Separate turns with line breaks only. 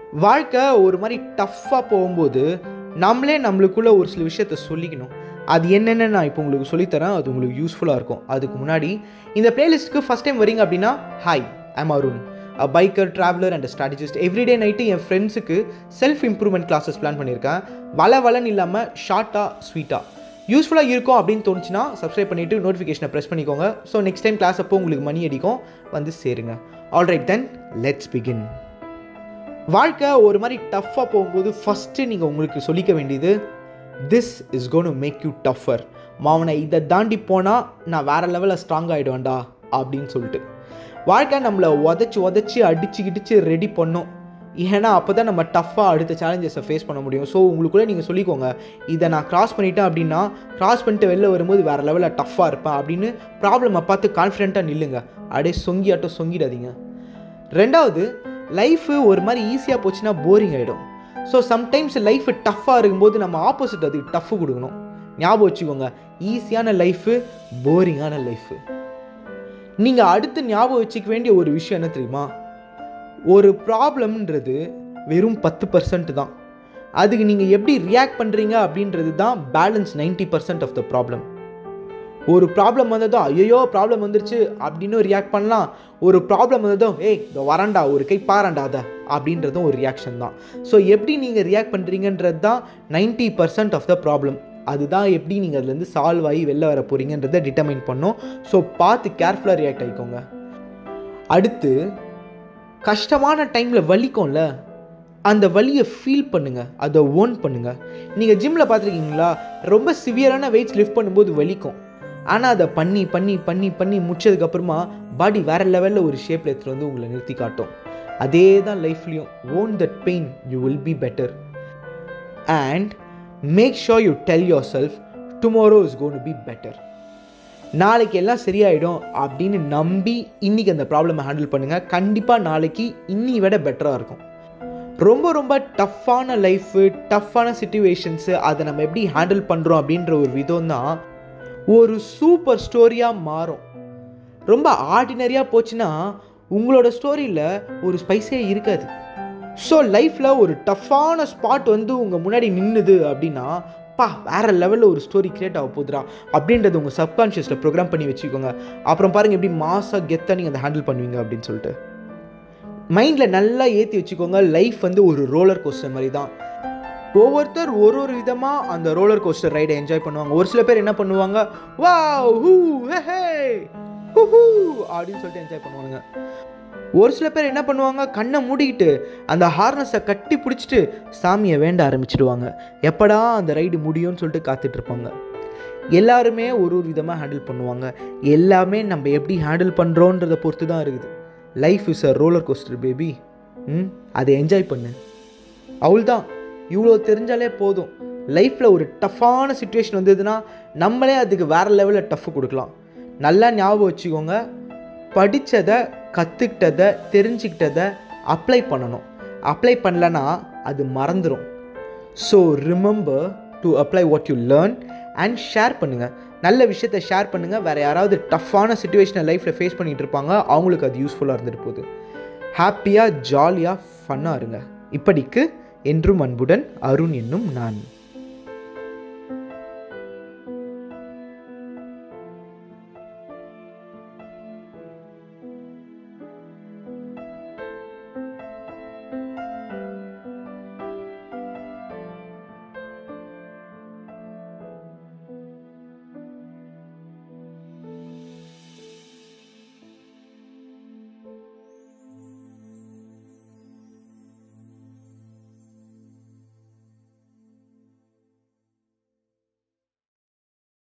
வாழ்க்கை ஒரு மாதிரி டஃப்பாக போகும்போது நம்மளே நம்மளுக்குள்ள ஒரு சில விஷயத்த சொல்லிக்கணும் அது என்னென்னு நான் இப்போ உங்களுக்கு சொல்லித்தரேன் அது உங்களுக்கு யூஸ்ஃபுல்லாக இருக்கும் அதுக்கு முன்னாடி இந்த பிளேலிஸ்ட்டுக்கு ஃபஸ்ட் டைம் வரீங்க அப்படின்னா hi I'm Arun a biker traveller and strategist everyday night என் ஃப்ரெண்ட்ஸுக்கு செல்ஃப் இம்ப்ரூவ்மெண்ட் கிளாஸஸ் பிளான் பண்ணியிருக்கேன் வள வளன்னு இல்லாமல் ஷார்ட்டாக ஸ்வீட்டாக யூஸ்ஃபுல்லாக இருக்கும் அப்படின்னு தோணுச்சுன்னா சப்ஸ்கிரைப் பண்ணிவிட்டு நோட்டிஃபிகேஷனை ப்ரெஸ் பண்ணிக்கோங்க ஸோ நெக்ஸ்ட் டைம் கிளாஸ் அப்போ உங்களுக்கு மணி அடிக்கும் வந்து சேருங்க ஆல்ரைட் தென் லெட்ஸ் பிகின் வாழ்க்கை ஒரு மாதிரி டஃப்பாக போகும்போது ஃபஸ்ட்டு நீங்கள் உங்களுக்கு சொல்லிக்க வேண்டியது this is gonna make you tougher மாவனை இதை தாண்டி போனால் நான் வேறு லெவலில் ஸ்ட்ராங் ஆகிடுவேன்டா அப்படின்னு சொல்லிட்டு வாழ்க்கை நம்மளை உதச்சி உதச்சி அடிச்சு கிடிச்சு ரெடி பண்ணோம் ஏன்னா அப்போ தான் நம்ம டஃப்பாக அடுத்த சேலஞ்சஸை ஃபேஸ் பண்ண முடியும் ஸோ உங்களுக்குள்ளே நீங்கள் சொல்லிக்கோங்க இதை நான் கிராஸ் பண்ணிட்டேன் அப்படின்னா கிராஸ் பண்ணிட்டு வெளில வரும்போது வேறு லெவலில் டஃப்பாக இருப்பேன் அப்படின்னு ப்ராப்ளமை பார்த்து கான்ஃபிடென்ட்டாக நில்லுங்க அப்படியே சொங்கியாட்டம் சொங்கிடாதீங்க ரெண்டாவது லைஃபு ஒரு மாதிரி ஈஸியாக போச்சுன்னா போரிங் ஆகிடும் ஸோ சம்டைம்ஸ் லைஃப் டஃப்பாக இருக்கும்போது நம்ம ஆப்போசிட் அதுக்கு டஃப்பு கொடுக்கணும் ஞாபகம் வச்சுக்கோங்க ஈஸியான லைஃபு போரிங்கான லைஃபு நீங்கள் அடுத்து ஞாபகம் வச்சுக்க வேண்டிய ஒரு விஷயம் என்ன தெரியுமா ஒரு ப்ராப்ளம்ன்றது வெறும் பத்து பர்சன்ட் தான் அதுக்கு நீங்கள் எப்படி ரியாக்ட் பண்ணுறீங்க அப்படின்றது தான் balance ninety percent of the problem ஒரு ப்ராப்ளம் வந்ததோ ஐயோ ப்ராப்ளம் வந்துருச்சு அப்படின்னு ரியாக்ட் பண்ணலாம் ஒரு ப்ராப்ளம் வந்ததோ ஏய் இந்த வரண்டா ஒரு கை பாரண்டா அதை அப்படின்றதும் ஒரு ரியாக்ஷன் தான் ஸோ எப்படி நீங்கள் ரியாக்ட் பண்ணுறீங்கன்றது தான் ninety percent of the problem அதுதான் எப்படி நீங்கள் அதுலேருந்து சால்வ் ஆகி வெளில வர போகிறீங்கன்றதை டிட்டர்மைன் பண்ணும் ஸோ பார்த்து கேர்ஃபுல்லாக ரியாக்ட் ஆகிக்கோங்க அடுத்து கஷ்டமான டைமில் வலிக்கும்ல அந்த வலியை ஃபீல் பண்ணுங்கள் அதை ஓன் பண்ணுங்கள் நீங்கள் ஜிம்மில் பார்த்துருக்கீங்களா ரொம்ப சிவியரான வெயிட்ஸ் லிஃப்ட் பண்ணும்போது வலிக்கும் ஆனால் அதை பண்ணி பண்ணி பண்ணி பண்ணி முடிச்சதுக்கப்புறமா பாடி வேறு லெவலில் ஒரு ஷேப்பில் எடுத்துகிட்டு வந்து உங்களை நிறுத்தி காட்டும் அதே தான் லைஃப்லேயும் own that pain you will be better and make sure you tell yourself tomorrow is gonna be better நாளைக்கு எல்லாம் சரியாயிடும் அப்படின்னு நம்பி இன்றைக்கி அந்த ப்ராப்ளமை ஹேண்டில் பண்ணுங்கள் கண்டிப்பாக நாளைக்கு இன்னி விட பெட்டராக இருக்கும் ரொம்ப ரொம்ப டஃப்பான லைஃபு டஃப்பான சுச்சுவேஷன்ஸு அதை நம்ம எப்படி ஹேண்டில் பண்ணுறோம் அப்படின்ற ஒரு விதம் தான் ஒரு சூப்பர் ஸ்டோரியாக மாறும் ரொம்ப ஆர்டினரியாக போச்சுன்னா உங்களோட ஸ்டோரியில் ஒரு ஸ்பைஸே இருக்காது ஸோ லைஃப்பில் ஒரு டஃப்பான ஸ்பாட் வந்து உங்கள் முன்னாடி நின்றுது அப்படின்னா பா வேறு லெவலில் ஒரு ஸ்டோரி கிரியேட் ஆக போகுதுரா அப்படின்றது உங்கள் சப்கான்ஷியஸில் ப்ரோக்ராம் பண்ணி வச்சுக்கோங்க அப்புறம் பாருங்கள் எப்படி மாசாக கெத்தாக நீங்கள் அதை ஹேண்டில் பண்ணுவீங்க அப்படின்னு சொல்லிட்டு மைண்டில் நல்லா ஏற்றி வச்சுக்கோங்க லைஃப் வந்து ஒரு ரோலர் கோஸ்டர் மாதிரி தான் ஒவ்வொருத்தர் ஒரு ஒரு விதமாக அந்த ரோலர் கோஸ்டர் ரைடை என்ஜாய் பண்ணுவாங்க ஒரு சில பேர் என்ன பண்ணுவாங்க வா ஹூ ஹே ஹூ ஹூ அப்படின்னு சொல்லிட்டு என்ஜாய் பண்ணுவாங்க ஒரு சில பேர் என்ன பண்ணுவாங்க கண்ணை மூடிக்கிட்டு அந்த ஹார்னஸை கட்டி பிடிச்சிட்டு சாமியை வேண்ட ஆரம்பிச்சிடுவாங்க எப்படா அந்த ரைடு முடியும்னு சொல்லிட்டு காத்துட்ருப்பாங்க எல்லாருமே ஒரு ஒரு விதமாக ஹேண்டில் பண்ணுவாங்க எல்லாமே நம்ம எப்படி ஹேண்டில் பண்ணுறோன்றதை பொறுத்து தான் இருக்குது life is a roller coaster baby ம் அதை என்ஜாய் பண்ணு அவள் தான் இவ்வளோ தெரிஞ்சாலே போதும் லைஃப்பில் ஒரு டஃப்பான சுச்சுவேஷன் வந்ததுன்னா நம்மளே அதுக்கு வேறு லெவலில் டஃப்பு கொடுக்கலாம் நல்லா ஞாபகம் வச்சுக்கோங்க படித்ததை கற்றுக்கிட்டதை தெரிஞ்சுக்கிட்டதை அப்ளை பண்ணணும் அப்ளை பண்ணலன்னா அது மறந்துடும் so remember to apply what you learn and share பண்ணுங்கள் நல்ல விஷயத்த ஷேர் பண்ணுங்கள் வேறு யாராவது டஃப்பான சுச்சுவேஷனை லைஃப்பில் ஃபேஸ் பண்ணிகிட்டு இருப்பாங்க அவங்களுக்கு அது யூஸ்ஃபுல்லாக இருந்துட்டு போகுது ஹாப்பியாக ஜாலியாக ஃபன்னாக இருங்க இப்படிக்கு என்றும் அன்புடன் அருண் என்னும் நான்